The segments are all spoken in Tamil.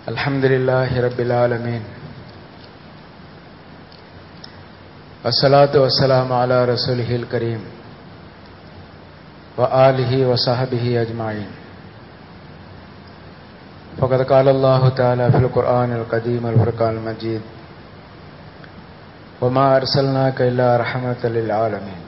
الحمد لله رب العالمين والصلاة والسلام على رسوله الكريم وآله وصحبه أجمعين فقد قال الله تعالى في القرآن القديم الفرقان المجيد وما أرسلناك إلا رحمة للعالمين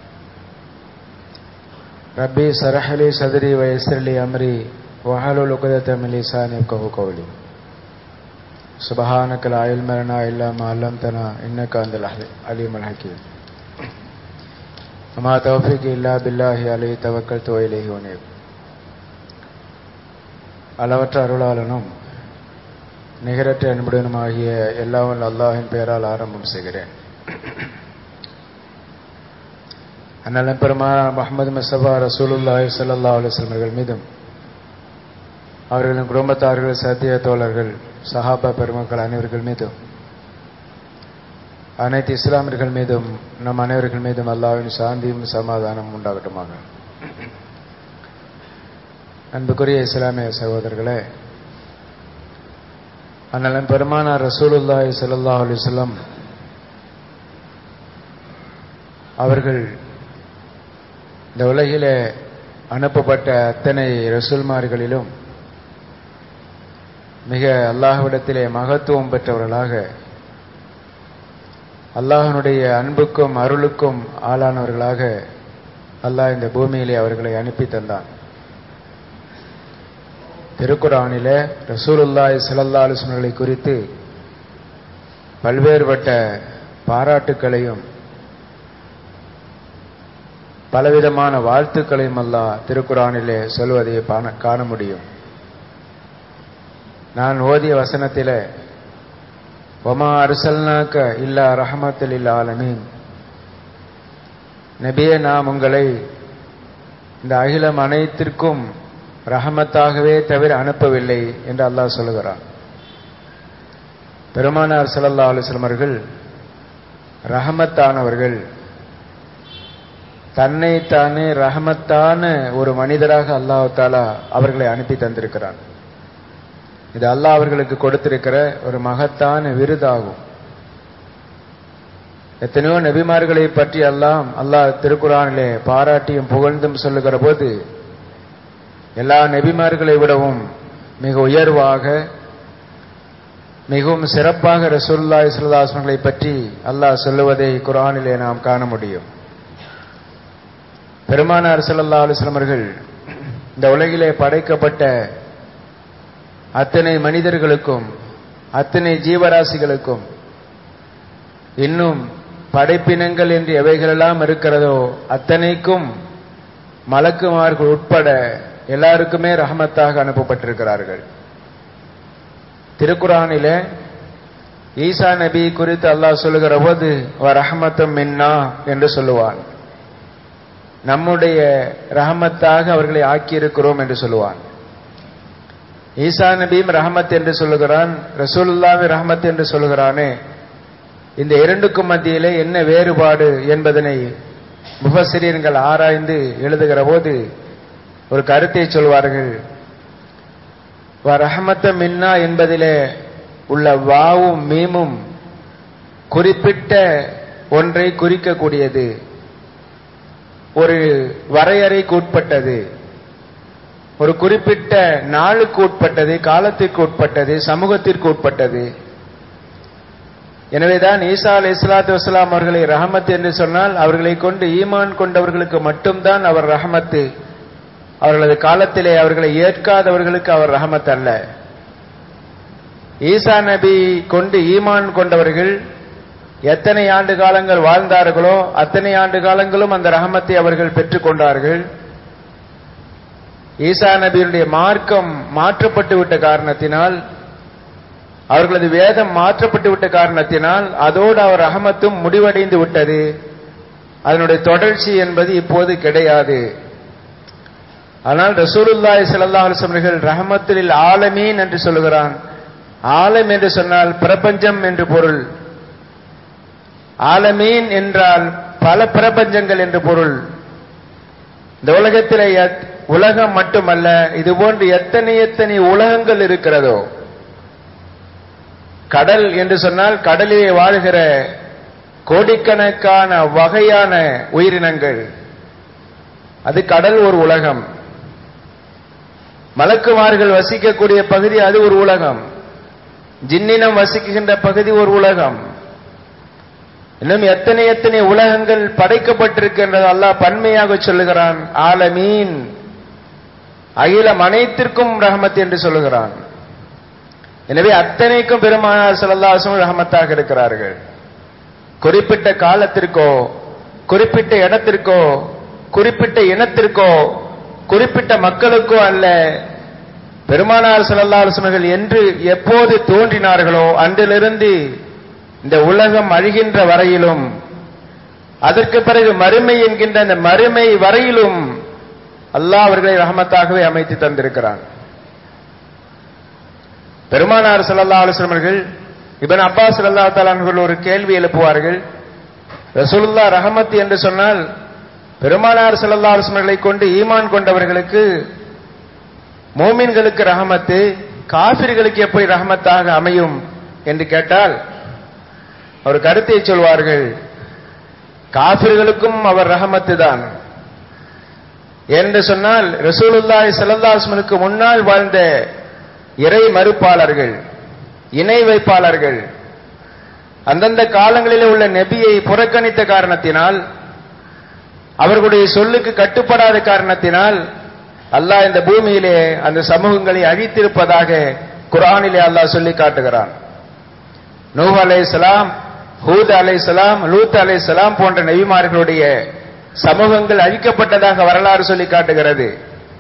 ربي سرح لي صدري ويسر لي أمري وحلل عقدة من لساني يفقهوا قولي سبحانك لا علم لنا إلا ما علمتنا إنك أنت العليم الحكيم وما توفيقي إلا بالله عليه توكلت وإليه ونيب அளவற்ற அருளாளனும் நிகரற்ற அன்புடனுமாகிய எல்லாவன் அல்லாஹின் பெயரால் ஆரம்பம் செய்கிறேன் அண்ணன் பெருமா முகமது மசபா ரசூலுல்லாஹி சல்லா அலுவலம் அவர்கள் மீதும் அவர்களின் குடும்பத்தார்கள் சத்திய தோழர்கள் சஹாபா பெருமக்கள் அனைவர்கள் மீதும் அனைத்து இஸ்லாமியர்கள் மீதும் நம் அனைவர்கள் மீதும் அல்லாவின் சாந்தியும் சமாதானம் உண்டாகட்டுமாக அன்புக்குரிய இஸ்லாமிய சகோதரர்களே அண்ணன் பெருமானார் ரசூலுல்லாஹி சல்லா அலிஸ்லாம் அவர்கள் இந்த உலகிலே அனுப்பப்பட்ட அத்தனை ரசூல்மார்களிலும் மிக அல்லாஹ்விடத்திலே மகத்துவம் பெற்றவர்களாக அல்லாஹனுடைய அன்புக்கும் அருளுக்கும் ஆளானவர்களாக அல்லாஹ் இந்த பூமியிலே அவர்களை அனுப்பி தந்தான் திருக்குறானில ரசூலுல்லாய் சல்லா அலுவலர்களை குறித்து பல்வேறுபட்ட பாராட்டுக்களையும் பலவிதமான வாழ்த்துக்களையும் அல்லாஹ் திருக்குறானிலே சொல்வதை காண முடியும் நான் ஓதிய வசனத்தில ஒமா அருசல்னாக்க இல்லா ரஹமத்தில் இல்லா ஆலமீன் நபியே நாம் உங்களை இந்த அகிலம் அனைத்திற்கும் ரஹமத்தாகவே தவிர அனுப்பவில்லை என்று அல்லாஹ் சொல்லுகிறான் பெருமானார் சல்லா அலுவலம் அவர்கள் ரஹமத்தானவர்கள் தன்னைத்தானே ரஹமத்தான ஒரு மனிதராக அல்லாஹு தாலா அவர்களை அனுப்பி தந்திருக்கிறான் இது அல்லாஹ் அவர்களுக்கு கொடுத்திருக்கிற ஒரு மகத்தான விருதாகும் எத்தனையோ நபிமார்களை பற்றி எல்லாம் அல்லாஹ் திருக்குறானிலே பாராட்டியும் புகழ்ந்தும் சொல்லுகிற போது எல்லா நபிமார்களை விடவும் மிக உயர்வாக மிகவும் சிறப்பாக ரசூல்லா இஸ்லாஸ்மங்களை பற்றி அல்லாஹ் சொல்லுவதை குரானிலே நாம் காண முடியும் பெருமானார் சல்லா அலுவலமர்கள் இந்த உலகிலே படைக்கப்பட்ட அத்தனை மனிதர்களுக்கும் அத்தனை ஜீவராசிகளுக்கும் இன்னும் படைப்பினங்கள் என்று எவைகளெல்லாம் இருக்கிறதோ அத்தனைக்கும் மலக்குமார்கள் உட்பட எல்லாருக்குமே ரஹமத்தாக அனுப்பப்பட்டிருக்கிறார்கள் திருக்குறானில ஈசா நபி குறித்து அல்லாஹ் சொல்லுகிற போது ரஹமத்தம் மின்னா என்று சொல்லுவான் நம்முடைய ரஹமத்தாக அவர்களை ஆக்கியிருக்கிறோம் என்று சொல்லுவான் ஈசா நபியும் ரஹமத் என்று சொல்லுகிறான் ரசூலுல்லாவி ரஹமத் என்று சொல்லுகிறானே இந்த இரண்டுக்கும் மத்தியிலே என்ன வேறுபாடு என்பதனை முகசிரியர்கள் ஆராய்ந்து எழுதுகிற போது ஒரு கருத்தை சொல்வார்கள் ரஹமத்த மின்னா என்பதிலே உள்ள வாவும் மீமும் குறிப்பிட்ட ஒன்றை குறிக்கக்கூடியது ஒரு வரையறைக்கு உட்பட்டது ஒரு குறிப்பிட்ட நாளுக்கு உட்பட்டது காலத்திற்கு உட்பட்டது சமூகத்திற்கு உட்பட்டது எனவேதான் ஈசா அலி இஸ்லாத்து வஸ்லாம் அவர்களை ரஹமத் என்று சொன்னால் அவர்களை கொண்டு ஈமான் கொண்டவர்களுக்கு மட்டும்தான் அவர் ரஹமத்து அவர்களது காலத்திலே அவர்களை ஏற்காதவர்களுக்கு அவர் ரஹமத் அல்ல ஈசா நபி கொண்டு ஈமான் கொண்டவர்கள் எத்தனை ஆண்டு காலங்கள் வாழ்ந்தார்களோ அத்தனை ஆண்டு காலங்களும் அந்த ரஹமத்தை அவர்கள் பெற்றுக்கொண்டார்கள் ஈசா நபியினுடைய மார்க்கம் மாற்றப்பட்டு விட்ட காரணத்தினால் அவர்களது வேதம் மாற்றப்பட்டு விட்ட காரணத்தினால் அதோடு அவர் ரஹமத்தும் முடிவடைந்து விட்டது அதனுடைய தொடர்ச்சி என்பது இப்போது கிடையாது ஆனால் ரசூலுல்லாய் சல்லா அலுவலர்கள் ரஹமத்தில் ஆலமீன் என்று சொல்லுகிறான் ஆலம் என்று சொன்னால் பிரபஞ்சம் என்று பொருள் ஆலமீன் என்றால் பல பிரபஞ்சங்கள் என்று பொருள் இந்த உலகத்திலே உலகம் மட்டுமல்ல இது போன்று எத்தனை எத்தனை உலகங்கள் இருக்கிறதோ கடல் என்று சொன்னால் கடலிலே வாழ்கிற கோடிக்கணக்கான வகையான உயிரினங்கள் அது கடல் ஒரு உலகம் மலக்குமார்கள் வசிக்கக்கூடிய பகுதி அது ஒரு உலகம் ஜின்னினம் வசிக்கின்ற பகுதி ஒரு உலகம் இன்னும் எத்தனை எத்தனை உலகங்கள் படைக்கப்பட்டிருக்கின்றது அல்லாஹ் பன்மையாக சொல்லுகிறான் ஆலமீன் அகிலம் அனைத்திற்கும் ரஹமத் என்று சொல்லுகிறான் எனவே அத்தனைக்கும் பெருமானார் ஸல்லல்லாஹு ரஹமத்தாக இருக்கிறார்கள் குறிப்பிட்ட காலத்திற்கோ குறிப்பிட்ட இடத்திற்கோ குறிப்பிட்ட இனத்திற்கோ குறிப்பிட்ட மக்களுக்கோ அல்ல பெருமானார் ஸல்லல்லாஹு அலைஹி வஸல்லம் என்று எப்போது தோன்றினார்களோ அன்றிலிருந்து இந்த உலகம் அழிகின்ற வரையிலும் அதற்கு பிறகு மறுமை என்கின்ற அந்த மறுமை வரையிலும் அல்லாஹ் அவர்களை ரஹமத்தாகவே அமைத்து தந்திருக்கிறான் பெருமானார் ஸல்லல்லாஹு அலைஹி வஸல்லம் அவர்கள் இப்னு அப்பாஸ் ரலியல்லாஹு தஆலா அவர்கள் ஒரு கேள்வி எழுப்புவார்கள் ரசூலுல்லாஹ் ரஹமத் என்று சொன்னால் பெருமானார் ஸல்லல்லாஹு அலைஹி வஸல்லம் அவர்களை கொண்டு ஈமான் கொண்டவர்களுக்கு மோமின்களுக்கு ரஹமத்து காபிர்களுக்கு எப்படி ரஹமத்தாக அமையும் என்று கேட்டால் அவர் கருத்தை சொல்வார்கள் காபிர்களுக்கும் அவர் ரஹமத்து தான் என்று சொன்னால் ரசூலுல்லாஹி ஸல்லல்லாஹு அலைஹி வஸல்லுக்கு முன்னால் வாழ்ந்த இறை மறுப்பாளர்கள் இணை வைப்பாளர்கள் அந்தந்த காலங்களிலே உள்ள நபியை புறக்கணித்த காரணத்தினால் அவர்களுடைய சொல்லுக்கு கட்டுப்படாத காரணத்தினால் அல்லாஹ் இந்த பூமியிலே அந்த சமூகங்களை அழித்திருப்பதாக குர்ஆனிலே அல்லாஹ் சொல்லி காட்டுகிறான் நூஹ் அலைஹிஸ்ஸலாம் ஹூத் அலைஹிஸ்ஸலாம் லூத் அலைஹிஸ்ஸலாம் போன்ற நபிமார்களுடைய சமூகங்கள் அழிக்கப்பட்டதாக வரலாறு சொல்லி காட்டுகிறது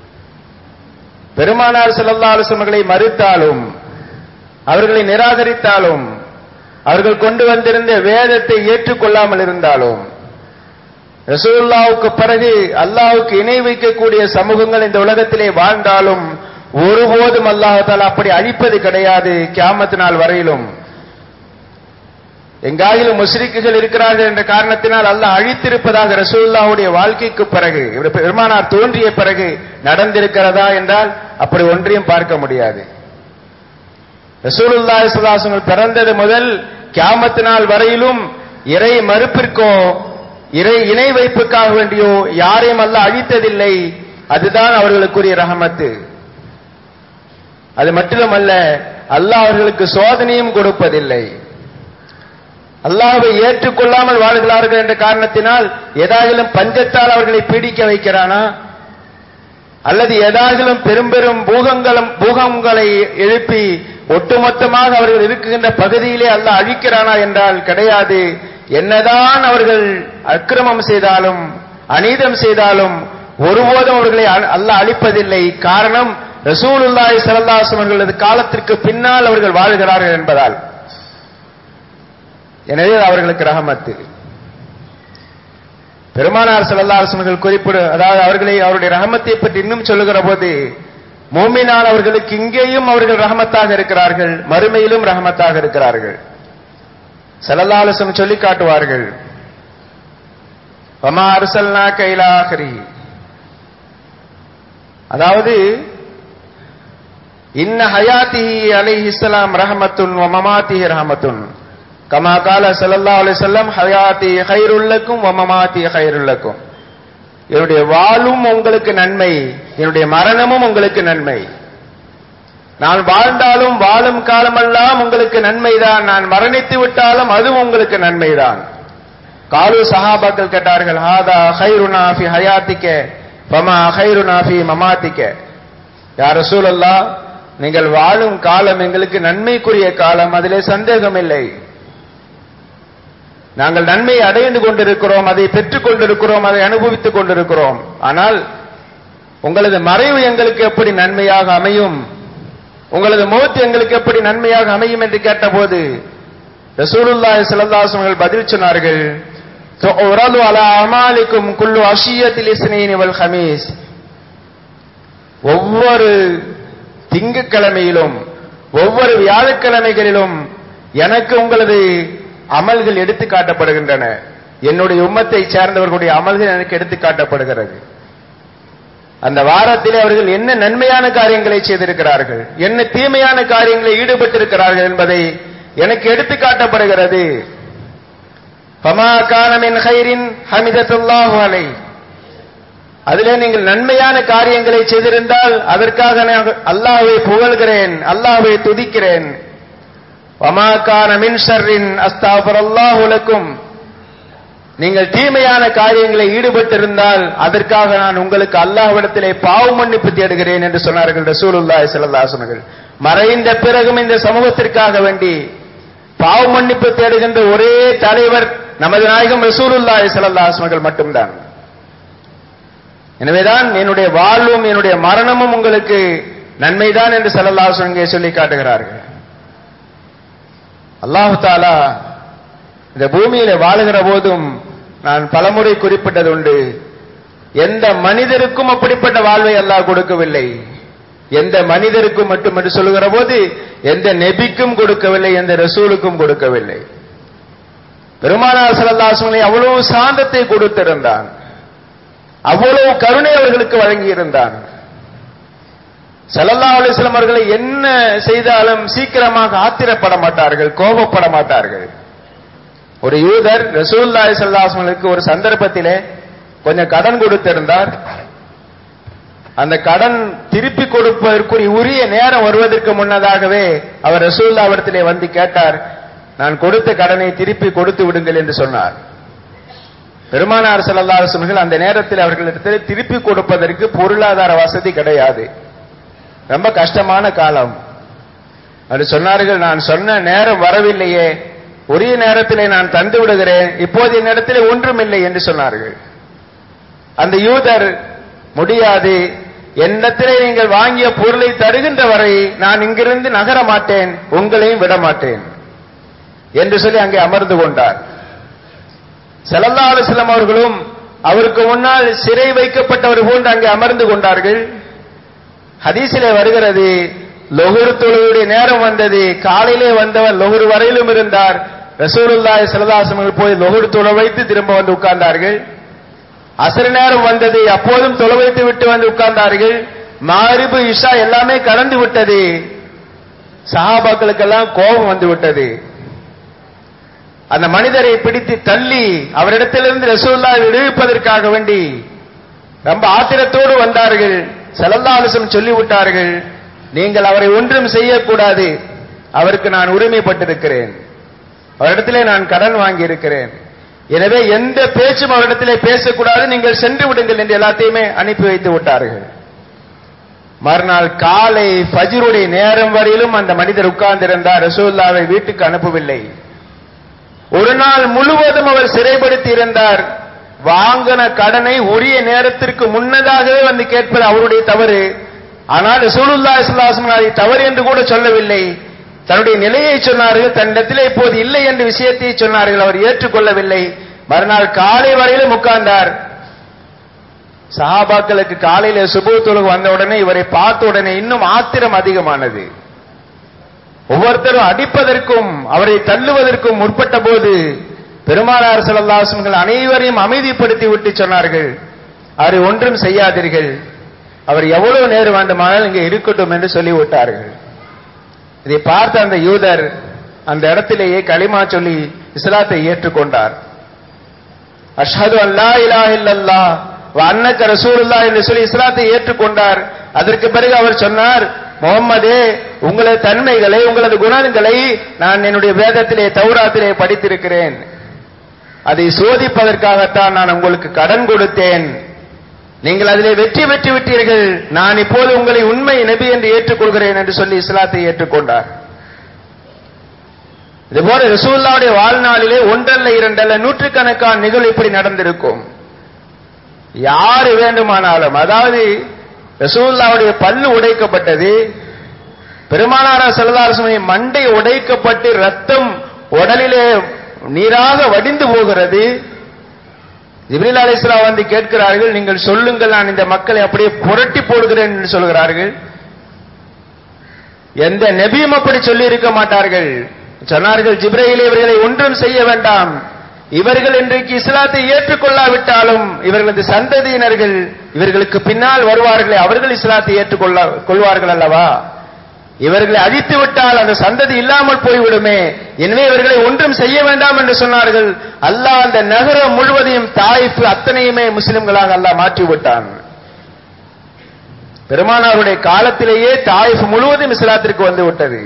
பெருமானார் ஸல்லல்லாஹு அலைஹி வஸல்லம் மறுத்தாலும் அவர்களை நிராகரித்தாலும் அவர்கள் கொண்டு வந்திருந்த வேதத்தை ஏற்றுக்கொள்ளாமல் இருந்தாலும் ரசூலுல்லாவுக்கு பிறகு அல்லாஹ்வுக்கு இணை வைக்கக்கூடிய சமூகங்கள் இந்த உலகத்திலே வாழ்ந்தாலும் ஒருபோதும் அல்லாஹால அப்படி அழிப்பது கிடையாது கியாமத்து நாள் வரையிலும் எங்காயிலும் முஸ்ரிக்குகள் இருக்கிறார்கள் என்ற காரணத்தினால் அல்லாஹ் அழித்திருப்பதாக ரசூலுல்லாவுடைய வாழ்க்கைக்கு பிறகு இவர் பெருமானார் தோன்றிய பிறகு நடந்திருக்கிறதா என்றால் அப்படி ஒன்றையும் பார்க்க முடியாது ரசூலுல்லாஹி ஸல்லல்லாஹு பிறந்தது முதல் கியாமத்து நாள் வரையிலும் இறை மறுப்பிற்கோ இறை இணை வைப்புக்காக வேண்டியோ யாரையும் அல்ல அழித்ததில்லை அதுதான் அவர்களுக்குரிய ரஹமத்து அது மட்டுமல்ல அல்லாஹ் அவர்களுக்கு சோதனையும் கொடுப்பதில்லை அல்லாஹ்வை ஏற்றுக்கொள்ளாமல் வாழ்கிறார்கள் என்ற காரணத்தினால் ஏதாகிலும் பஞ்சத்தால் அவர்களை பீடிக்க வைக்கிறானா அல்லது ஏதாகிலும் பெரும் பெரும் பூகங்களும் பூகங்களை எழுப்பி ஒட்டுமொத்தமாக அவர்கள் இருக்குகின்ற பகுதியிலே அல்ல அழிக்கிறானா என்றால் கிடையாது என்னதான் அவர்கள் அக்கிரமம் செய்தாலும் அநீதம் செய்தாலும் ஒருபோதும் அவர்களை அல்ல அழிப்பதில்லை காரணம் ரசூலுல்லாஹி ஸல்லல்லாஹு அலைஹி அவர்களது காலத்திற்கு பின்னால் அவர்கள் வாழ்கிறார்கள் என்பதால் எனவே அவர்களுக்கு ரஹமத்து பெருமானார் ஸல்லல்லாஹு அலைஹி வஸல்லம் குறிப்பிடு அதாவது அவர்களை அவருடைய ரஹமத்தை பற்றி இன்னும் சொல்லுகிற போது மூமினானவர்களுக்கு இங்கேயும் அவர்கள் ரஹமத்தாக இருக்கிறார்கள் மறுமையிலும் ரஹமத்தாக இருக்கிறார்கள் ஸல்லல்லாஹு அலைஹி வஸல்லம் சொல்லி காட்டுவார்கள் வமா அர்சல்னா கைலாஹரி அதாவது இன்ன ஹயாத்திஹி அலைஹிஸ்ஸலாம் ரஹமத்துன் வ மமாத்திஹி ரஹமத்துன் கமா கால ஸல்லல்லாஹு அலைஹி வஸல்லம் ஹயாத்தி கைருல்லக்கும் வ மமாத்தி கைருல்லக்கும் என்னுடைய வாழும் உங்களுக்கு நன்மை என்னுடைய மரணமும் உங்களுக்கு நன்மை நான் வாழ்ந்தாலும் வாழும் காலமெல்லாம் உங்களுக்கு நன்மைதான் நான் மரணித்து விட்டாலும் அதுவும் உங்களுக்கு நன்மைதான் காலு சஹாபாக்கள் கேட்டார்கள் ஹாதா ஹைருனா ஃபி ஹயாத்திக்க ஃபமா ஹைருனா ஃபி மமாத்திக்க யா ரசூலல்லாஹ் நீங்கள் வாழும் காலம் எங்களுக்கு நன்மைக்குரிய காலம் அதிலே சந்தேகம் இல்லை நாங்கள் நன்மையை அடைந்து கொண்டிருக்கிறோம் அதை பெற்றுக் கொண்டிருக்கிறோம் அதை அனுபவித்துக் கொண்டிருக்கிறோம் ஆனால் உங்களது மறைவு எங்களுக்கு எப்படி நன்மையாக அமையும் உங்களது மௌத்து எங்களுக்கு எப்படி நன்மையாக அமையும் என்று கேட்டபோது ரசூலுல்லாஹி ஸல்லல்லாஹு அலைஹி வஸல்லம் பதில் சொன்னார்கள் துரது அலா அமாலிக்கும் குல்லு அஷியத்தில் இஸ்னைனி வல் ஹமீஸ் ஒவ்வொரு திங்கக்கிழமையிலும் ஒவ்வொரு வியாழக்கிழமைகளிலும் எனக்கு உங்களது அமல்கள் எடுத்து காட்டப்படுகின்றன என்னுடைய உம்மத்தை சேர்ந்தவர்களுடைய அமல்கள் எனக்கு எடுத்து காட்டப்படுகிறது அந்த வாரத்திலே அவர்கள் என்ன நன்மையான காரியங்களை செய்திருக்கிறார்கள் என்ன தீமையான காரியங்களை ஈடுபட்டிருக்கிறார்கள் என்பதை எனக்கு எடுத்து காட்டப்படுகிறது ஃபமா கான மின் ஹைரின் ஹமிதத்துல்லாஹு அலை அதிலே நீங்கள் நன்மையான காரியங்களை செய்திருந்தால் அதற்காக நான் அல்லாஹ்வை புகழ்கிறேன் அல்லாஹ்வை துதிக்கிறேன் வமா கான மின் ஷர்ரின் அஸ்தாஃபுரல்லாஹு லக்கும் நீங்கள் தீமையான காரியங்களை ஈடுபட்டிருந்தால் அதற்காக நான் உங்களுக்கு அல்லாஹ்விடத்திலே பாவ மன்னிப்பு தேடுகிறேன் என்று சொன்னார்கள் ரசூலுல்லாஹி ஸல்லல்லாஹு அலைஹி வஸல்லம் மறைந்த பிறகும் இந்த சமூகத்திற்காக வேண்டி பாவ மன்னிப்பு தேடுகின்ற ஒரே தலைவர் நமது நாயகம் ரசூலுல்லாஹி ஸல்லல்லாஹு அலைஹி வஸல்லம் மட்டும்தான் எனவேதான் என்னுடைய வாழ்வும் என்னுடைய மரணமும் உங்களுக்கு நன்மைதான் என்று ஸல்லல்லாஹு அலைஹி வஸல்லம் சொல்லி காட்டுகிறார்கள் அல்லாஹு தாலா இந்த பூமியில வாழுகிற போதும் நான் பலமுறை குறிப்பிட்டது உண்டு எந்த மனிதருக்கும் அப்படிப்பட்ட வாழ்வை அல்லாஹ் கொடுக்கவில்லை எந்த மனிதருக்கும் மட்டும் என்று சொல்லுகிற போது எந்த நெபிக்கும் கொடுக்கவில்லை எந்த ரசூலுக்கும் கொடுக்கவில்லை பெருமானார் சல்லாசங்களை அவ்வளவு சாந்தத்தை கொடுத்திருந்தான் அவ்வளவு கருணை அவர்களுக்கு வழங்கியிருந்தான் சல்லல்லா அலிஸ்லாம் அவர்களை என்ன செய்தாலும் சீக்கிரமாக ஆத்திரப்பட மாட்டார்கள் கோபப்பட மாட்டார்கள் ஒரு யூதர் ரசூல்லாய் சல்லாஸ்மலுக்கு ஒரு சந்தர்ப்பத்திலே கொஞ்சம் கடன் கொடுத்திருந்தார் அந்த கடன் திருப்பி கொடுப்பதற்குரிய உரிய நேரம் வருவதற்கு முன்னதாகவே அவர் ரசூல்லாவிடத்திலே வந்து கேட்டார் நான் கொடுத்த கடனை திருப்பி கொடுத்து விடுங்கள் என்று சொன்னார் பெருமானார் செல்லல்லாசர்கள் அந்த நேரத்தில் அவர்களிடத்தில் திருப்பி கொடுப்பதற்கு பொருளாதார வசதி கிடையாது ரொம்ப கஷ்டமான காலம் அது சொன்னார்கள் நான் சொன்ன நேரம் வரவில்லையே உரிய நேரத்திலே நான் தந்து விடுகிறேன் இப்போது என்னிடத்திலே ஒன்றுமில்லை என்று சொன்னார்கள் அந்த யூதர் முடியாது என்னிடத்திலே நீங்கள் வாங்கிய பொருளை தருகின்ற வரை நான் இங்கிருந்து நகர மாட்டேன் உங்களையும் விட மாட்டேன் என்று சொல்லி அங்கே அமர்ந்து கொண்டார் செல்லல்லா அலுவலம் அவர்களும் அவருக்கு முன்னால் சிறை வைக்கப்பட்டவர் போன்று அங்கே அமர்ந்து கொண்டார்கள் ஹதீஸிலே வருகிறது லொகுர் தொழுவுடைய நேரம் வந்தது காலையிலே வந்தவர் லொகுர் வரையிலும் இருந்தார் ரசூலுல்லாய் சிலதாசமர்கள் போய் லொகுர் தொழ வைத்து திரும்ப வந்து உட்கார்ந்தார்கள் அசர நேரம் வந்தது அப்போதும் தொலை வைத்து விட்டு வந்து உட்கார்ந்தார்கள் மாரிபு இஷா எல்லாமே கடந்து விட்டது சஹாபாக்களுக்கெல்லாம் கோபம் வந்து விட்டது அந்த மனிதரை பிடித்து தள்ளி அவரிடத்திலிருந்து ரசூல்லா விடுவிப்பதற்காக வேண்டி ரொம்ப ஆத்திரத்தோடு வந்தார்கள் செலந்தாலசம் சொல்லிவிட்டார்கள் நீங்கள் அவரை ஒன்றும் செய்யக்கூடாது அவருக்கு நான் உரிமைப்பட்டிருக்கிறேன் அவரிடத்திலே நான் கடன் வாங்கி இருக்கிறேன் எனவே எந்த பேச்சும் அவரிடத்திலே பேசக்கூடாது நீங்கள் சென்று விடுங்கள் என்று எல்லாத்தையுமே அனுப்பி வைத்து விட்டார்கள் மறுநாள் காலை ஃபஜ்ருடைய நேரம் வரையிலும் அந்த மனிதர் உட்கார்ந்திருந்தார் ரசூல்லாவை வீட்டுக்கு அனுப்பவில்லை ஒரு நாள் முழுவதும் அவர் சிறைப்படுத்தி இருந்தார் வாங்கின கடனை உரிய நேரத்திற்கு முன்னதாகவே வந்து கேட்பது அவருடைய தவறு ஆனால் ரசூலுல்லா இஸ்லாசம் அதை தவறு என்று கூட சொல்லவில்லை தன்னுடைய நிலையை சொன்னார்கள் தன்னிடத்திலே இப்போது இல்லை என்ற விஷயத்தை சொன்னார்கள் அவர் ஏற்றுக்கொள்ளவில்லை மறுநாள் காலை வரையிலும் உட்கார்ந்தார் சஹாபாக்களுக்கு காலையில சுபத்துலகு வந்த உடனே இவரை பார்த்த உடனே இன்னும் ஆத்திரம் அதிகமானது ஒவ்வொருத்தரும் அடிப்பதற்கும் அவரை தள்ளுவதற்கும் முற்பட்ட போது பெருமானார் செல்லல்லாசங்கள் அனைவரையும் அமைதிப்படுத்தி விட்டு சொன்னார்கள் அவரை ஒன்றும் செய்யாதீர்கள் அவர் எவ்வளவு நேரம் வேண்டுமானால் இங்கே இருக்கட்டும் என்று சொல்லிவிட்டார்கள் இதை பார்த்த அந்த யூதர் அந்த இடத்திலேயே களிமா சொல்லி இஸ்லாத்தை ஏற்றுக்கொண்டார் அஷ்ஹது அல்லா இலா இல்லல்லா அன்னக்க ரசூலுல்லா என்று சொல்லி இஸ்லாத்தை ஏற்றுக்கொண்டார் அதற்கு பிறகு அவர் சொன்னார் முகம்மதே உங்களது தன்மைகளை உங்களது குணங்களை நான் என்னுடைய வேதத்திலே தௌராத்திலே படித்திருக்கிறேன் அதை சோதிப்பதற்காகத்தான் நான் உங்களுக்கு கடன் கொடுத்தேன் நீங்கள் அதிலே வெற்றி பெற்று விட்டீர்கள் நான் இப்போது உங்களை உண்மை நபி என்று ஏற்றுக்கொள்கிறேன் என்று சொல்லி இஸ்லாத்தை ஏற்றுக்கொண்டார் இதுபோல ரசூல்லாவுடைய வாழ்நாளிலே ஒன்றல்ல இரண்டல்ல நூற்றுக்கணக்கான நிகழ்வு இப்படி நடந்திருக்கும் யாரு வேண்டுமானாலும் அதாவது ரசூல்லாவுடைய பல்லு உடைக்கப்பட்டது பெருமானாரா செல்லதாரசுமை மண்டை உடைக்கப்பட்டு ரத்தம் உடலிலே நீராக வடிந்து போகிறது ஜிப்ரீல் அலிஸ்லாம் வந்து கேட்கிறார்கள் நீங்கள் சொல்லுங்கள் நான் இந்த மக்களை அப்படியே புரட்டி போடுகிறேன் என்று சொல்கிறார்கள் எந்த நபியும் அப்படி சொல்லி இருக்க மாட்டார்கள் சொன்னார்கள் ஜிப்ரையில் இவர்களை ஒன்றும் செய்ய வேண்டாம் இவர்கள் இன்றைக்கு இஸ்லாத்தை ஏற்றுக்கொள்ளாவிட்டாலும் இவர்களது சந்ததியினர்கள் இவர்களுக்கு பின்னால் வருவார்களே அவர்கள் இஸ்லாத்தை ஏற்றுக்கொள்ள கொள்வார்கள் அல்லவா இவர்களை அழித்து விட்டால் அந்த சந்ததி இல்லாமல் போய்விடுமே எனவே இவர்களை ஒன்றும் செய்ய வேண்டாம் என்று சொன்னார்கள் அல்லாஹ் அந்த நகரம் முழுவதையும் தாய்ப்பு அத்தனையுமே முஸ்லிம்களாக அல்லாஹ் மாற்றி விட்டான் பெருமானாருடைய காலத்திலேயே தாயிஃப் முழுவதும் இஸ்லாத்திற்கு வந்து விட்டது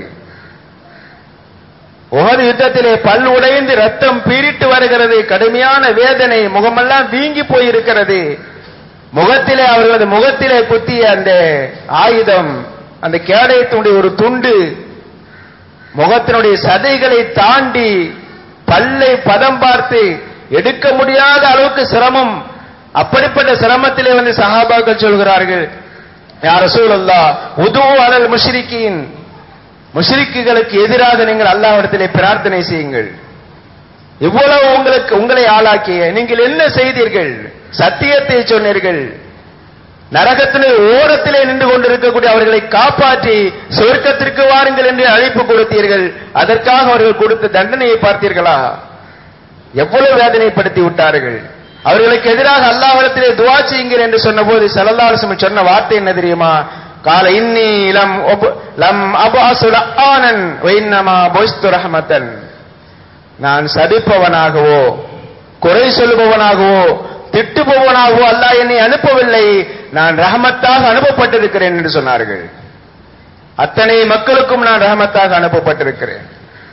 உகது யுத்தத்திலே பல் உடைந்து ரத்தம் பீரிட்டு வருகிறது கடுமையான வேதனை முகமெல்லாம் வீங்கி போயிருக்கிறது முகத்திலே அவர்களது முகத்திலே குத்திய அந்த ஆயுதம் அந்த கேடயத்தினுடைய ஒரு துண்டு முகத்தினுடைய சதைகளை தாண்டி பல்லை பதம் பார்த்து எடுக்க முடியாத அளவுக்கு சிரமம் அப்படிப்பட்ட சிரமத்திலே வந்து சஹாபாக்கள் சொல்கிறார்கள் யார் ரசூலல்லா உது அலல் முஷ்ரிக்கின் முஷ்ரிக்குகளுக்கு எதிராக நீங்கள் அல்லாஹ்விடத்திலே பிரார்த்தனை செய்யுங்கள் இவ்வளவு உங்களுக்கு உங்களை ஆளாக்கிய நீங்கள் என்ன செய்தீர்கள் சத்தியத்தை சொன்னீர்கள் நரகத்திலே ஓரத்திலே நின்று கொண்டிருக்கக்கூடிய அவர்களை காப்பாற்றி சொர்க்கத்திற்கு வாருங்கள் என்று அழைப்பு கொடுத்தீர்கள் அதற்காக அவர்கள் கொடுத்த தண்டனையை பார்த்தீர்களா எவ்வளவு வேதனைப்படுத்தி விட்டார்கள் அவர்களுக்கு எதிராக அல்லாஹ்விடத்திலே துவா செய்யுங்கள் என்று சொன்னபோது சல்லல்லாஹு சொன்ன வார்த்தை என்ன தெரியுமா கால இன்னி லம் ஒப- லம் அபாசு லஆனன் வ இன்னமா புஸ்து ரஹமத்தன் நான் சபிப்பவனாகவோ குறை சொல்லுபவனாகவோ திட்டுபவனாகவோ அல்லாஹ் என்னை அனுப்பவில்லை நான் ரஹமத்தாக அனுப்பப்பட்டிருக்கிறேன் என்று சொன்னார்கள் அத்தனை மக்களுக்கும் நான் ரஹமத்தாக அனுப்பப்பட்டிருக்கிறேன்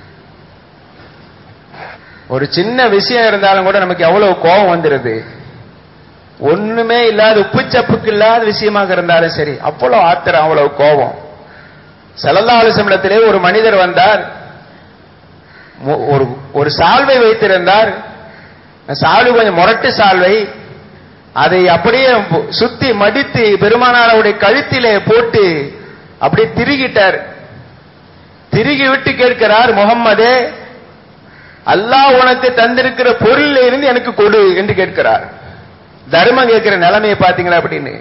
ஒரு சின்ன விஷயம் இருந்தாலும் கூட நமக்கு எவ்வளவு கோபம் வந்துருது ஒண்ணுமே இல்லாத உப்புச்சப்புக்கு இல்லாத விஷயமாக இருந்தாலும் சரி அவ்வளவு ஆத்திரம் அவ்வளவு கோபம் செலந்தாலோசமிடத்திலே ஒரு மனிதர் வந்தார் மு- ஒரு ஒரு சால்வை வைத்திருந்தார் அந்த சால்வை கொஞ்சம் முரட்டு சால்வை அதை அப்படியே பு- சுத்தி மடித்து பெருமானாருடைய கழுத்திலே போட்டு அப்படியே திருகிட்டார் திருகி விட்டு கேட்கிறார் முகம்மதே அல்லாஹ் உனக்கு தந்திருக்கிற பொருளில் இருந்து எனக்கு கொடு என்று கேட்கிறார் தர்மம் கேட்கிற நிலைமையை பாத்தீங்களா அப்படின்னு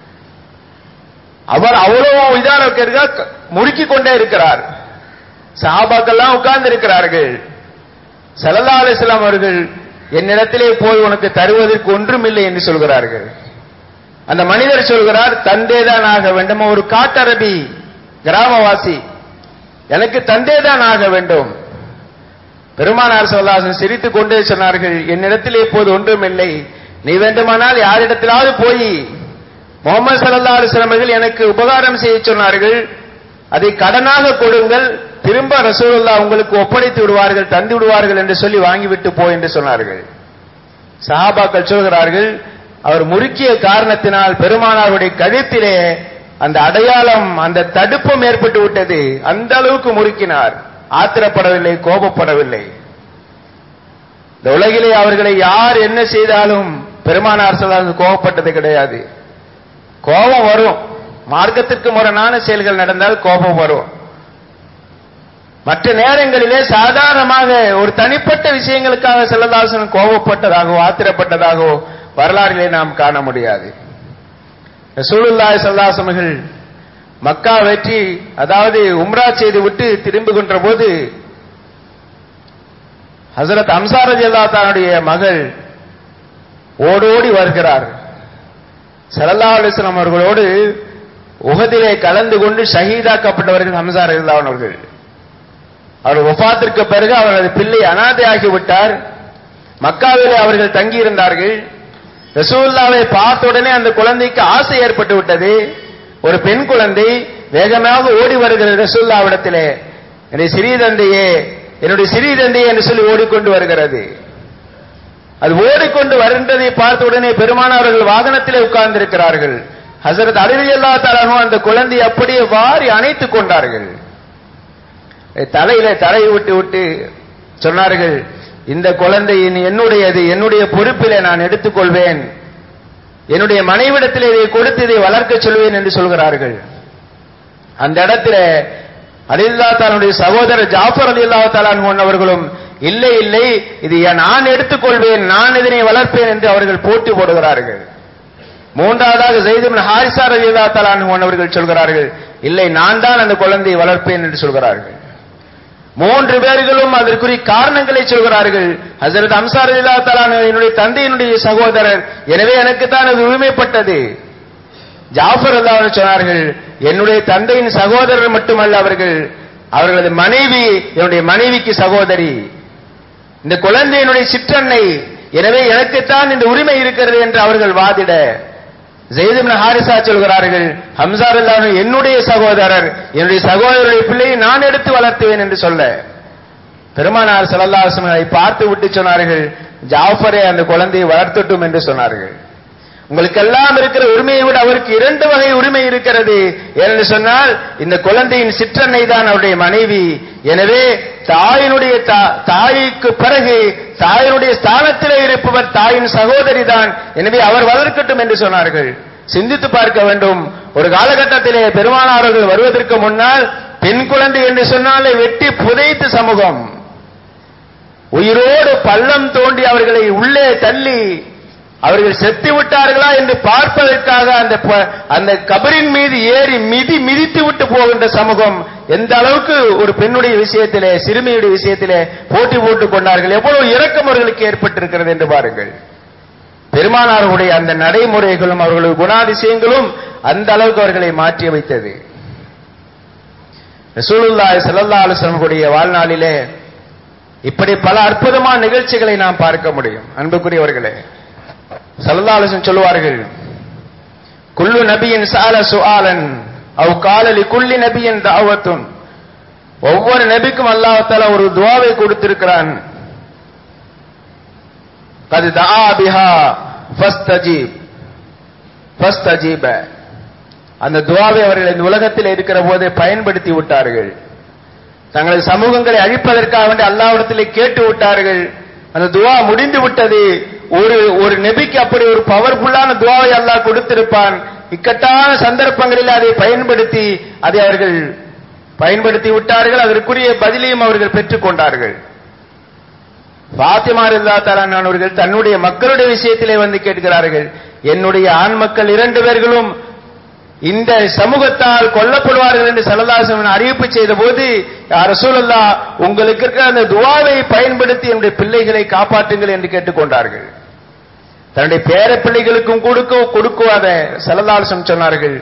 அவர் அவ்வளவு இதான கேட்க முறுக்கி கொண்டே இருக்கிறார் சஹாபாக்கெல்லாம் உட்கார்ந்து இருக்கிறார்கள் சல்லல்லாஹு அலைஹி வஸல்லம் அவர்கள் என்னிடத்திலே போய் உனக்கு தருவதற்கு ஒன்றுமில்லை என்று சொல்கிறார்கள் அந்த மனிதர் சொல்கிறார் தந்தேதான் ஆக வேண்டும் ஒரு காட்டரபி கிராமவாசி எனக்கு தந்தேதான் ஆக வேண்டும் பெருமானார் சொல்லாசன் சிரித்துக் கொண்டே சொன்னார்கள் என்னிடத்தில் இப்போது ஒன்றுமில்லை நீ வேண்டுமானால் யாரிடத்திலாவது போய் முகமது சல்லா அலுவலமர்கள் எனக்கு உபகாரம் செய்ய சொன்னார்கள் அதை கடனாக கொடுங்கள் திரும்ப ரசூலுல்லா உங்களுக்கு ஒப்படைத்து விடுவார்கள் தந்து விடுவார்கள் என்று சொல்லி வாங்கிவிட்டு போ என்று சொன்னார்கள் சஹாபாக்கள் சொல்கிறார்கள் அவர் முறுக்கிய காரணத்தினால் பெருமானாருடைய கழுத்திலே அந்த அடையாளம் அந்த தடுப்பும் ஏற்பட்டு விட்டது அந்த அளவுக்கு முறுக்கினார் ஆத்திரப்படவில்லை கோபப்படவில்லை இந்த உலகிலே அவர்களை யார் என்ன செய்தாலும் பெருமானார் சொல்லாது கோபப்பட்டது கிடையாது கோபம் வரும் மார்க்கத்திற்கு முரணான செயல்கள் நடந்தால் கோபம் வரும் மற்ற நேரங்களிலே சாதாரணமாக ஒரு தனிப்பட்ட விஷயங்களுக்காக செல்லதாசன் கோபப்பட்டதாகவோ ஆத்திரப்பட்டதாகவோ வரலாறிலே நாம் காண முடியாது ரசூலுல்லாஹி ஸல்லல்லாஹு அவர்கள் மக்கா வெற்றி அதாவது உம்ரா செய்து விட்டு திரும்புகின்ற போது ஹசரத் அம்சார் ரலியல்லாஹு தன்னுடைய மகள் ஓடோடி வருகிறார் ஸல்லல்லாஹு அலைஹி வஸல்லம் அவர்களோடு உகதிலே கலந்து கொண்டு ஷஹீதாக்கப்பட்டவர்கள் ஹம்சார் ரலியல்லாஹு அவர்கள் அவர் வஃபாத்திற்கு பிறகு அவரது பிள்ளை அனாதையாகி விட்டார் மக்காவிலே அவர்கள் தங்கியிருந்தார்கள் ரசூல்லாவை பார்த்த உடனே அந்த குழந்தைக்கு ஆசை ஏற்பட்டு விட்டது ஒரு பெண் குழந்தை வேகமாக ஓடி வருகிறது ரசூல்லாவிடத்திலே என்னுடைய சிறிய தந்தையே என்னுடைய சிறிய தந்தையே என்று சொல்லி ஓடிக்கொண்டு வருகிறது அது ஓடிக்கொண்டு வருகின்றதை பார்த்த உடனே பெருமானவர்கள் வாகனத்திலே உட்கார்ந்திருக்கிறார்கள் ஹசரத் அலிவி அல்லா அந்த குழந்தை அப்படியே வாரி அணைத்துக் கொண்டார்கள் தலையில தலையை விட்டு விட்டு சொன்னார்கள் இந்த குழந்தை இனி என்னுடையது என்னுடைய பொறுப்பிலே நான் எடுத்துக்கொள்வேன் என்னுடைய மனைவிடத்தில் இதை கொடுத்து இதை வளர்க்க சொல்வேன் என்று சொல்கிறார்கள் அந்த இடத்துல அலில்லா தாலுடைய சகோதரர் ஜாஃபர் அலில்லா தாலான் அவர்களும் இல்லை இல்லை இது நான் எடுத்துக்கொள்வேன் நான் இதனை வளர்ப்பேன் என்று அவர்கள் போட்டி போடுகிறார்கள் மூன்றாவதாக ஜெய்திபின் ஹாரிசா அலில்லா தாலான் அவர்கள் சொல்கிறார்கள் இல்லை நான் தான் அந்த குழந்தையை வளர்ப்பேன் என்று சொல்கிறார்கள் மூன்று பேர்களும் அதற்குரிய காரணங்களை சொல்கிறார்கள் ஹசரத் அம்சார் இல்லா என்னுடைய தந்தையினுடைய சகோதரர் எனவே எனக்கு தான் அது உரிமைப்பட்டது ஜாஃபர் அல்லா சொன்னார்கள் என்னுடைய தந்தையின் சகோதரர் மட்டுமல்ல அவர்கள் அவர்களது மனைவி என்னுடைய மனைவிக்கு சகோதரி இந்த குழந்தை என்னுடைய சிற்றன்னை எனவே எனக்குத்தான் இந்த உரிமை இருக்கிறது என்று அவர்கள் வாதிட ஜெயிதும் ஹாரிசா சொல்கிறார்கள் ஹம்சார் என்னுடைய சகோதரர் என்னுடைய சகோதரருடைய பிள்ளையை நான் எடுத்து வளர்த்துவேன் என்று சொல்ல பெருமானார் சல்லல்லாஹுவை பார்த்து விட்டு சொன்னார்கள் ஜாஃபரே அந்த குழந்தையை வளர்த்தட்டும் என்று சொன்னார்கள் உங்களுக்கெல்லாம் இருக்கிற உரிமையை விட அவருக்கு இரண்டு வகை உரிமை இருக்கிறது ஏனென்று சொன்னால் இந்த குழந்தையின் சிற்றன்னை தான் அவருடைய மனைவி எனவே தாயினுடைய தாய்க்கு பிறகு தாயினுடைய ஸ்தானத்திலே இருப்பவர் தாயின் சகோதரி தான் எனவே அவர் வளர்க்கட்டும் என்று சொன்னார்கள் சிந்தித்து பார்க்க வேண்டும் ஒரு காலகட்டத்திலே பெருமானார்கள் வருவதற்கு முன்னால் பெண் குழந்தை என்று சொன்னாலே வெட்டி புதைத்து சமூகம் உயிரோடு பள்ளம் தோண்டி அவர்களை உள்ளே தள்ளி அவர்கள் செத்து விட்டார்களா என்று பார்ப்பதற்காக அந்த அந்த கபரின் மீது ஏறி மிதி மிதித்து விட்டு போகின்ற சமூகம் எந்த அளவுக்கு ஒரு பெண்ணுடைய விஷயத்திலே சிறுமியுடைய விஷயத்திலே போட்டி போட்டுக் கொண்டார்கள் எவ்வளவு இரக்கம் அவர்களுக்கு ஏற்பட்டிருக்கிறது என்று பாருங்கள் பெருமானார்களுடைய அந்த நடைமுறைகளும் அவர்களுடைய குணாதிசயங்களும் அந்த அளவுக்கு அவர்களை மாற்றி வைத்தது ரசூலுல்லாஹி ஸல்லல்லாஹு அலைஹி வஸல்லம் வாழ்நாளிலே இப்படி பல அற்புதமான நிகழ்ச்சிகளை நாம் பார்க்க முடியும் அன்புக்குரியவர்களே சல்லல்லாஹு சொல்லுவார்கள் குல்லு நபியின் சால சுஆலன் அவ் காலலி குல்லி நபியின் தாவத்துன் ஒவ்வொரு நபிக்கும் அல்லாஹால ஒரு துவாவை கொடுத்திருக்கிறான் கது தா பிஹா ஃபஸ்தஜீப் ஃபஸ்தஜீப அந்த துவாவை அவர்கள் இந்த உலகத்தில் இருக்கிற போதே பயன்படுத்தி விட்டார்கள் தங்களது சமூகங்களை அழிப்பதற்காக வேண்டி அல்லாவிடத்திலே கேட்டு விட்டார்கள் அந்த துவா முடிந்து விட்டது ஒரு ஒரு நெபிக்கு அப்படி ஒரு பவர்ஃபுல்லான துவாவை அல்லாஹ் கொடுத்திருப்பான் இக்கட்டான சந்தர்ப்பங்களில் அதை பயன்படுத்தி அதை அவர்கள் பயன்படுத்தி விட்டார்கள் அதற்குரிய பதிலையும் அவர்கள் பெற்றுக் கொண்டார்கள் பாத்திமா ரில்லா தலான் அவர்கள் தன்னுடைய மக்களுடைய விஷயத்திலே வந்து கேட்கிறார்கள் என்னுடைய ஆண் மக்கள் இரண்டு பேர்களும் இந்த சமூகத்தால் கொல்லப்படுவார்கள் என்று சல்லல்லாசன் அறிவிப்பு செய்த போது ரசூலல்லா உங்களுக்கு இருக்கிற அந்த துவாவை பயன்படுத்தி என்னுடைய பிள்ளைகளை காப்பாற்றுங்கள் என்று கேட்டுக்கொண்டார்கள் தன்னுடைய பேர பிள்ளைகளுக்கும் கொடுக்க கொடுக்குவாத சல்லல்லாசம் சொன்னார்கள்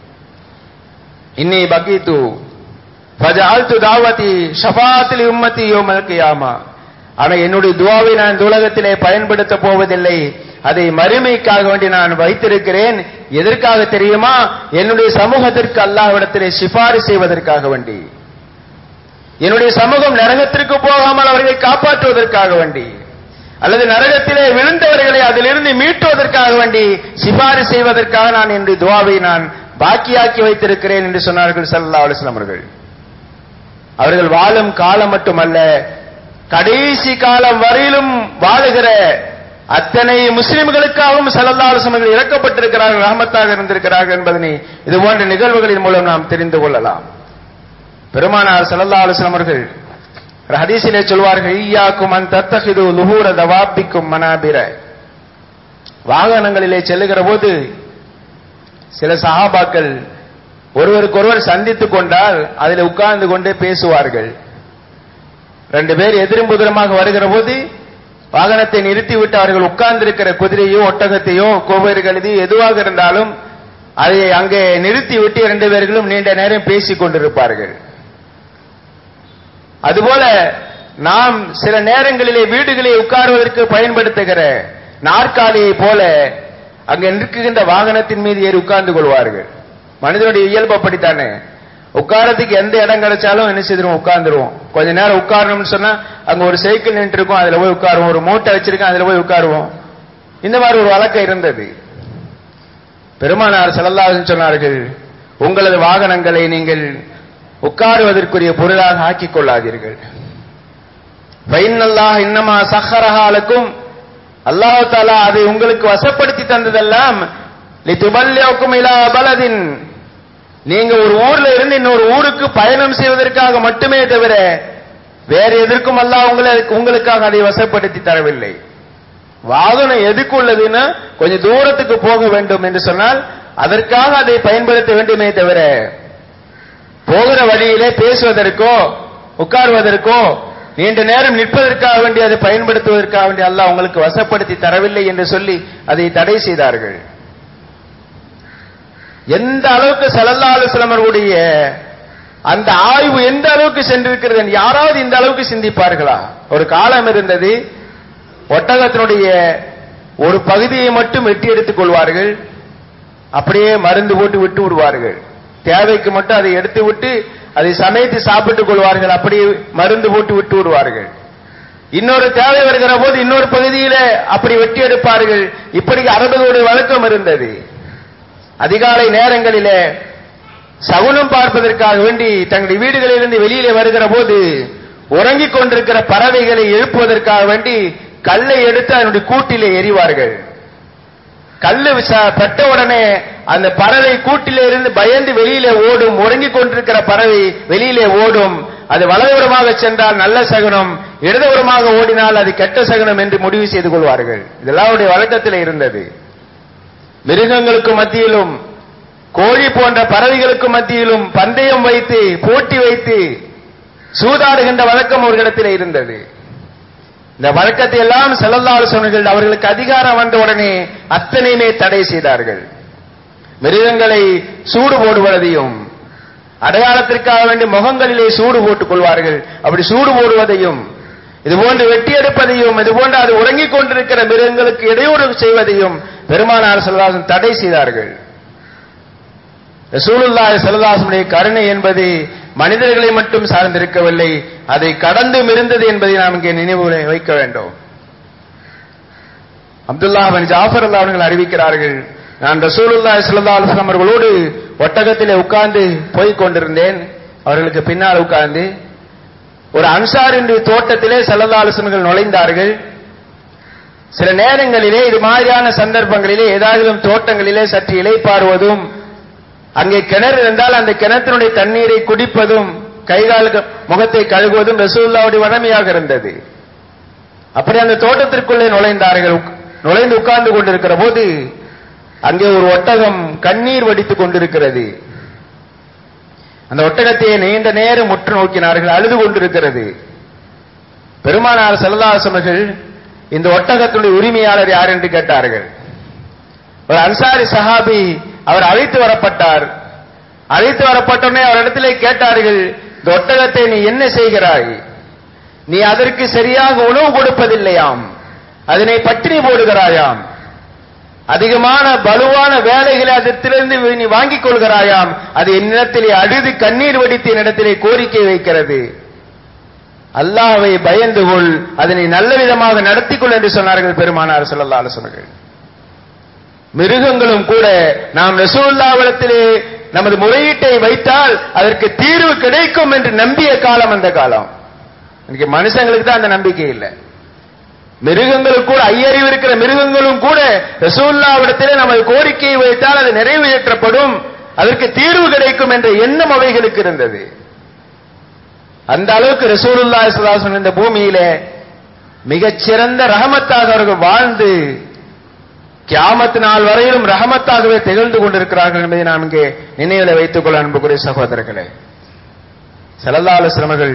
இன்னி பகீத்து ஃபஜால்து தாவதி ஷஃபாத்தில் உம்மத்தி யோமல் கியாமா ஆனா என்னுடைய துவாவை நான் இந்த உலகத்திலே பயன்படுத்த போவதில்லை அதை மறுமைக்காக வேண்டி நான் வைத்திருக்கிறேன் எதற்காக தெரியுமா என்னுடைய சமூகத்திற்கு அல்லாஹ்விடத்திலே சிபாரி செய்வதற்காக வேண்டி என்னுடைய சமூகம் நரகத்திற்கு போகாமல் அவர்களை காப்பாற்றுவதற்காக வேண்டி அல்லது நரகத்திலே விழுந்தவர்களை அதிலிருந்து மீட்டுவதற்காக வேண்டி சிபாரி செய்வதற்காக நான் என்னுடைய துவாவை நான் பாக்கியாக்கி வைத்திருக்கிறேன் என்று சொன்னார்கள் சல்லா அலுவலம் அவர்கள் அவர்கள் வாழும் காலம் மட்டுமல்ல கடைசி காலம் வரையிலும் வாழுகிற அத்தனை முஸ்லிம்களுக்காகவும் சல்லல்லா அலுவலர்கள் இறக்கப்பட்டிருக்கிறார்கள் ரஹமத்தாக இருந்திருக்கிறார்கள் என்பதனை இது போன்ற நிகழ்வுகளின் மூலம் நாம் தெரிந்து கொள்ளலாம் பெருமானார் சல்லல்லா அலுவலம் அவர்கள் ஹதீஸிலே சொல்வார்கள் ஈயாக்கும் அன் தத்தகிது லுஹூர தவாபிக்கும் மனாபிர வாகனங்களிலே செல்லுகிற போது சில சஹாபாக்கள் ஒருவருக்கொருவர் சந்தித்துக் கொண்டால் அதில் உட்கார்ந்து கொண்டே பேசுவார்கள் ரெண்டு பேர் எதிரும் புதிரமாக வருகிற போது வாகனத்தை நிறுத்திவிட்டு அவர்கள் உட்கார்ந்திருக்கிற குதிரையோ ஒட்டகத்தையோ கோவேறு கழுதி எதுவாக இருந்தாலும் அதை அங்கே நிறுத்திவிட்டு இரண்டு பேர்களும் நீண்ட நேரம் பேசிக் கொண்டிருப்பார்கள் அதுபோல நாம் சில நேரங்களிலே வீடுகளை உட்காருவதற்கு பயன்படுத்துகிற நாற்காலியை போல அங்கே நிற்கின்ற வாகனத்தின் மீது ஏறி உட்கார்ந்து கொள்வார்கள் மனிதனுடைய இயல்பு அப்படித்தானே உட்காரத்துக்கு எந்த இடம் கிடைச்சாலும் என்ன செய்திருவோம் உட்கார்ந்துருவோம் கொஞ்ச நேரம் உட்காரணும்னு சொன்னா அங்க ஒரு சைக்கிள் நின்று இருக்கும் அதுல போய் உட்காருவோம் ஒரு மூட்டை வச்சிருக்கோம் அதுல போய் உட்காருவோம் இந்த மாதிரி ஒரு வழக்கம் இருந்தது பெருமானார் செல்லல்லாதுன்னு சொன்னார்கள் உங்களது வாகனங்களை நீங்கள் உட்காருவதற்குரிய பொருளாக ஆக்கிக் கொள்ளாதீர்கள் ஃபைனல்லாஹ் இன்னமா சஹரஹாலுக்கும் அல்லாஹ் தாலா அதை உங்களுக்கு வசப்படுத்தி தந்ததெல்லாம் லிதுபல்யக்கும் இலா பலதின் நீங்க ஒரு ஊர்ல இருந்து இன்னொரு ஊருக்கு பயணம் செய்வதற்காக மட்டுமே தவிர வேற எதற்கும் அல்லாஹ் உங்களை உங்களுக்காக அதை வசப்படுத்தி தரவில்லை வாகனம் எதுக்கு உள்ளதுன்னா கொஞ்சம் தூரத்துக்கு போக வேண்டும் என்று சொன்னால் அதற்காக அதை பயன்படுத்த வேண்டுமே தவிர போகிற வழியிலே பேசுவதற்கோ உட்காருவதற்கோ நீண்ட நேரம் நிற்பதற்காக வேண்டி அதை பயன்படுத்துவதற்காக வேண்டி அல்லாஹ் உங்களுக்கு வசப்படுத்தி தரவில்லை என்று சொல்லி அதை தடை செய்தார்கள் எந்த அளவுக்கு சல்லல்லா அலுவலம் அவர்களுடைய அந்த ஆய்வு எந்த அளவுக்கு சென்றிருக்கிறது என்று யாராவது இந்த அளவுக்கு சிந்திப்பார்களா ஒரு காலம் இருந்தது ஒட்டகத்தினுடைய ஒரு பகுதியை மட்டும் வெட்டி எடுத்துக் கொள்வார்கள் அப்படியே மருந்து போட்டு விட்டு விடுவார்கள் தேவைக்கு மட்டும் அதை எடுத்து விட்டு அதை சமைத்து சாப்பிட்டுக் கொள்வார்கள் அப்படியே மருந்து போட்டு விட்டு விடுவார்கள் இன்னொரு தேவை வருகிற போது இன்னொரு பகுதியில அப்படி வெட்டி எடுப்பார்கள் இப்படி அரபுகளுடைய வழக்கம் இருந்தது அதிகாலை நேரங்களிலே சகுனம் பார்ப்பதற்காக வேண்டி தங்களுடைய வீடுகளிலிருந்து வெளியிலே வருகிற போது உறங்கிக் கொண்டிருக்கிற பறவைகளை எழுப்புவதற்காக வேண்டி கல்லை எடுத்து அதனுடைய கூட்டிலே எறிவார்கள் கல்லு விசா- பட்ட உடனே அந்த பறவை கூட்டிலே இருந்து பயந்து வெளியிலே ஓடும் உறங்கிக் கொண்டிருக்கிற பறவை வெளியிலே ஓடும் அது வலதுபுறமாக சென்றால் நல்ல சகுனம் இடதுபுறமாக ஓடினால் அது கெட்ட சகுனம் என்று முடிவு செய்து கொள்வார்கள் இதெல்லாம் அவருடைய வழக்கத்தில் இருந்தது மிருகங்களுக்கு மத்தியிலும் கோழி போன்ற பறவைகளுக்கு மத்தியிலும் பந்தயம் வைத்து போட்டி வைத்து சூதாடுகின்ற வழக்கம் அவர்களிடத்தில் இருந்தது இந்த வழக்கத்தை எல்லாம் செல்லல்லாறு சொன்னர்கள் அவர்களுக்கு அதிகாரம் வந்த உடனே அத்தனையுமே தடை செய்தார்கள் மிருகங்களை சூடு போடுவதையும் அடையாளத்திற்காக வேண்டி முகங்களிலே சூடு போட்டுக் கொள்வார்கள் அப்படி சூடு போடுவதையும் இது போன்று வெட்டி எடுப்பதையும் இது போன்று அது உறங்கிக் கொண்டிருக்கிற மிருகங்களுக்கு இடையூறு செய்வதையும் பெருமானார் செல்வாசன் தடை செய்தார்கள் ரசூலுல்லாஹி ஸல்லல்லாஹு கருணை என்பது மனிதர்களை மட்டும் சார்ந்திருக்கவில்லை அதை கடந்தும் இருந்தது என்பதை நாம் இங்கே நினைவு வைக்க வேண்டும் அப்துல்லா பின் ஜாஃபர் அல்லாஹ் அவர்கள் அறிவிக்கிறார்கள் நான் ரசூலுல்லாஹி ஸல்லல்லாஹு அலைஹி வஸல்லம் அவர்களோடு ஒட்டகத்திலே உட்கார்ந்து போய்க் கொண்டிருந்தேன் அவர்களுக்கு பின்னால் உட்கார்ந்து ஒரு அன்சாரின் தோட்டத்திலே ஸல்லல்லாஹு அலைஹி வஸல்லம் நுழைந்தார்கள் சில நேரங்களிலே இது மாதிரியான சந்தர்ப்பங்களிலே ஏதாவது தோட்டங்களிலே சற்று இலைப்பாறுவதும் அங்கே கிணறு இருந்தால் அந்த கிணத்தினுடைய தண்ணீரை குடிப்பதும் கைகால் முகத்தை கழுகுவதும் ரசூல்லாவுடைய வழமையாக இருந்தது அப்படி அந்த தோட்டத்திற்குள்ளே நுழைந்தார்கள் நுழைந்து உட்கார்ந்து கொண்டிருக்கிற போது அங்கே ஒரு ஒட்டகம் கண்ணீர் வடித்துக் கொண்டிருக்கிறது அந்த ஒட்டகத்தை நீண்ட நேரம் உற்று நோக்கினார்கள் அழுது கொண்டிருக்கிறது பெருமானார் செல்லதாசமர்கள் இந்த ஒட்டகத்தினுடைய உரிமையாளர் யார் என்று கேட்டார்கள் ஒரு அன்சாரி சஹாபி அவர் அழைத்து வரப்பட்டார் அழைத்து வரப்பட்டோடனே அவரிடத்திலே கேட்டார்கள் இந்த ஒட்டகத்தை நீ என்ன செய்கிறாய் நீ அதற்கு சரியாக உணவு கொடுப்பதில்லையாம் அதனை பட்டினி போடுகிறாயாம் அதிகமான பலுவான வேலைகளை அதத்திலிருந்து நீ வாங்கிக் கொள்கிறாயாம் அது என்னிடத்திலே அழுது கண்ணீர் வடித்து என்னிடத்திலே கோரிக்கை வைக்கிறது அல்லாஹ்வை பயந்து கொள் அதனை நல்ல விதமாக நடத்திக் கொள் என்று சொன்னார்கள் பெருமானார் ஸல்லல்லாஹு அலைஹி வஸல்லம் மிருகங்களும் கூட நாம் ரசூலுல்லாஹ்விடத்திலே நமது முறையீட்டை வைத்தால் அதற்கு தீர்வு கிடைக்கும் என்று நம்பிய காலம் அந்த காலம் இன்னைக்கு மனுஷங்களுக்கு தான் அந்த நம்பிக்கை இல்லை மிருகங்களுக்கு கூட ஐயறிவு இருக்கிற மிருகங்களும் கூட ரசூல்லாவிடத்திலே நமது கோரிக்கையை வைத்தால் அது நிறைவேற்றப்படும் அதற்கு தீர்வு கிடைக்கும் என்ற எண்ணம் அவைகளுக்கு இருந்தது அந்த அளவுக்கு ரசூலுல்லா சுல்லாசன் இந்த பூமியிலே மிகச்சிறந்த ரஹமத்தாக அவர்கள் வாழ்ந்து கியாமத்து நாள் வரையிலும் ரஹமத்தாகவே திகழ்ந்து கொண்டிருக்கிறார்கள் என்பதை நாம் இங்கே நினைவில் வைத்துக் கொள்ள அன்புக்குரிய சகோதரர்களே செல்லல்லால சிரமர்கள்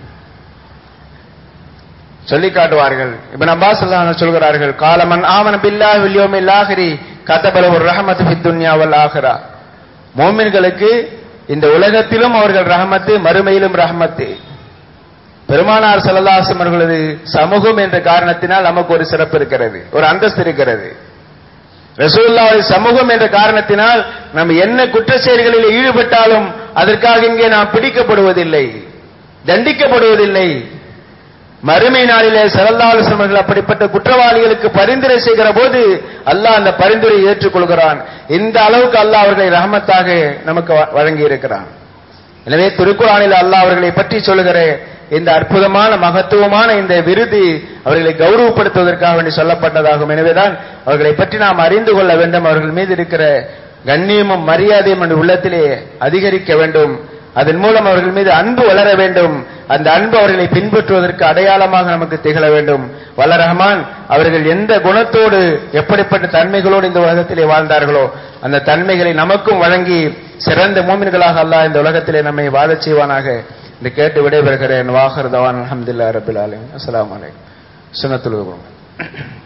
சொல்லி காட்டுவார்கள் இப்னு அப்பாஸ் அல்லாஹ் சொல்கிறார்கள் காலமன் ஆமன பில்லாஹி வல் யௌமில் ஆஹிரி கதபல ஒரு ரஹமத்து ஃபித் துன்யா வல் ஆஹிரா மூமின்களுக்கு இந்த உலகத்திலும் அவர்கள் ரஹமத்து மறுமையிலும் ரஹமத்து பெருமானார் ஸல்லல்லாஹு அவர்களது சமூகம் என்ற காரணத்தினால் நமக்கு ஒரு சிறப்பு இருக்கிறது ஒரு அந்தஸ்து இருக்கிறது ரசூல்லாவுடைய சமூகம் என்ற காரணத்தினால் நம்ம என்ன குற்ற செயல்களில் ஈடுபட்டாலும் அதற்காக இங்கே நாம் பிடிக்கப்படுவதில்லை தண்டிக்கப்படுவதில்லை மறுமை நாளிலே சரல்லாலுசமர்கள் அப்படிப்பட்ட குற்றவாளிகளுக்கு பரிந்துரை செய்கிற போது அல்லாஹ் அந்த பரிந்துரையை ஏற்றுக்கொள்கிறான் இந்த அளவுக்கு அல்லாஹ் அவர்களை ரஹமத்தாக நமக்கு வ- வழங்கி இருக்கிறான் எனவே திருக்குறானில் அல்லாஹ் அவர்களை பற்றி சொல்லுகிற இந்த அற்புதமான மகத்துவமான இந்த விருது அவர்களை கௌரவப்படுத்துவதற்காக வேண்டி சொல்லப்பட்டதாகும் எனவேதான் அவர்களை பற்றி நாம் அறிந்து கொள்ள வேண்டும் அவர்கள் மீது இருக்கிற கண்ணியமும் மரியாதையும் என்ற உள்ளத்திலே அதிகரிக்க வேண்டும் அதன் மூலம் அவர்கள் மீது அன்பு வளர வேண்டும் அந்த அன்பு அவர்களை பின்பற்றுவதற்கு அடையாளமாக நமக்கு திகழ வேண்டும் வல்ல ரஹ்மான் அவர்கள் எந்த குணத்தோடு எப்படிப்பட்ட தன்மைகளோடு இந்த உலகத்திலே வாழ்ந்தார்களோ அந்த தன்மைகளை நமக்கும் வழங்கி சிறந்த மூமின்களாக அல்லாஹ் இந்த உலகத்திலே நம்மை வாழச் செய்வானாக என்று கேட்டு விடைபெறுகிறேன் வாஹர் தவான் அலமதுல்லா ரபில் அலைம் அஸ்ஸலாமு அலைக்கும் சுனத்துல்